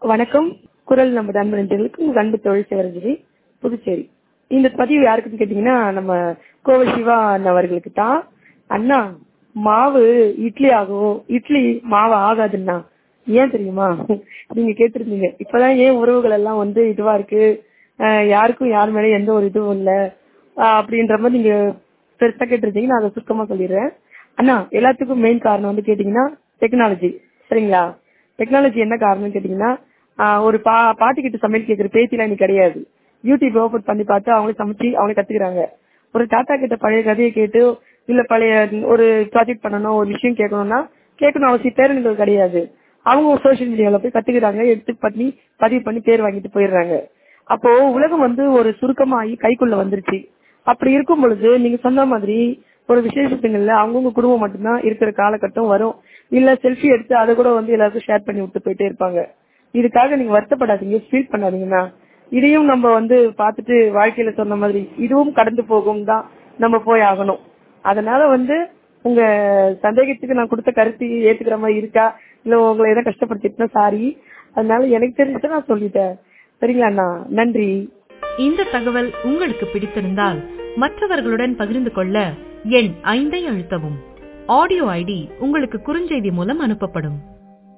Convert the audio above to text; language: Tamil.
வணக்கம் குரல் நம்ம நண்பர்களுக்கு உங்க அன்பு தொழில் சிவரஞ்சலி புதுச்சேரி இந்த பதிவு யாருக்குன்னு கேட்டீங்கன்னா நம்ம கோவை சிவா அண்ணா அவர்களுக்கு தான் அண்ணா மாவு இட்லி ஆகும் இட்லி மாவு ஆகாதுன்னா ஏன் தெரியுமா நீங்க கேட்டிருந்தீங்க இப்பதான் ஏன் உறவுகள் எல்லாம் வந்து இதுவா இருக்கு அஹ் யாருக்கும் யார் மேல எந்த ஒரு இதுவும் இல்ல அஹ் அப்படின்ற மாதிரி நீங்க பெருசா கேட்டிருந்தீங்க நான் அதை சுத்தமா சொல்லிடுறேன் அண்ணா எல்லாத்துக்கும் மெயின் காரணம் வந்து கேட்டீங்கன்னா டெக்னாலஜி சரிங்களா டெக்னாலஜி என்ன காரணம்னு கேட்டீங்கன்னா ஆஹ் ஒரு பா பாட்டி கிட்ட சமையல் கேட்கிற பேத்திலாம் இன்னைக்கு கிடையாது யூடியூப் ஓபன் பண்ணி பார்த்து அவங்களே சமைச்சு அவங்களே கத்துக்கிறாங்க ஒரு தாத்தா கிட்ட பழைய கதையை கேட்டு இல்ல பழைய ஒரு ப்ராஜெக்ட் பண்ணணும் ஒரு விஷயம் கேட்கணும்னா கேட்கணும் அவசியம் பேரணுகள் கிடையாது அவங்க சோசியல் மீடியால போய் கத்துக்கிறாங்க எடுத்து பண்ணி பதிவு பண்ணி பேர் வாங்கிட்டு போயிடுறாங்க அப்போ உலகம் வந்து ஒரு சுருக்கமாகி கைக்குள்ள வந்துருச்சு அப்படி இருக்கும் பொழுது நீங்க சொன்ன மாதிரி ஒரு விசேஷத்துங்கள்ல அவங்கவுங்க குடும்பம் மட்டும்தான் இருக்கிற காலகட்டம் வரும் இல்ல செல்ஃபி எடுத்து அதை கூட வந்து எல்லாருக்கும் ஷேர் பண்ணி விட்டு போயிட்டே இருப்பாங்க இதுக்காக நீங்க வருத்தப்படாதீங்க ஃபீல் பண்ணாதீங்கன்னா இதையும் நம்ம வந்து பார்த்துட்டு வாழ்க்கையில சொன்ன மாதிரி இதுவும் கடந்து போகும் தான் நம்ம போய் ஆகணும் அதனால வந்து உங்க சந்தேகத்துக்கு நான் கொடுத்த கருத்து ஏத்துக்கிற மாதிரி இருக்கா இல்ல உங்களை எதாவது கஷ்டப்படுத்திட்டுனா சாரி அதனால எனக்கு தெரிஞ்சதை நான் சொல்லிட்டேன் சரிங்களா அண்ணா நன்றி இந்த தகவல் உங்களுக்கு பிடித்திருந்தால் மற்றவர்களுடன் பகிர்ந்து கொள்ள எண் ஐந்தை அழுத்தவும் ஆடியோ ஐடி உங்களுக்கு குறுஞ்செய்தி மூலம் அனுப்பப்படும்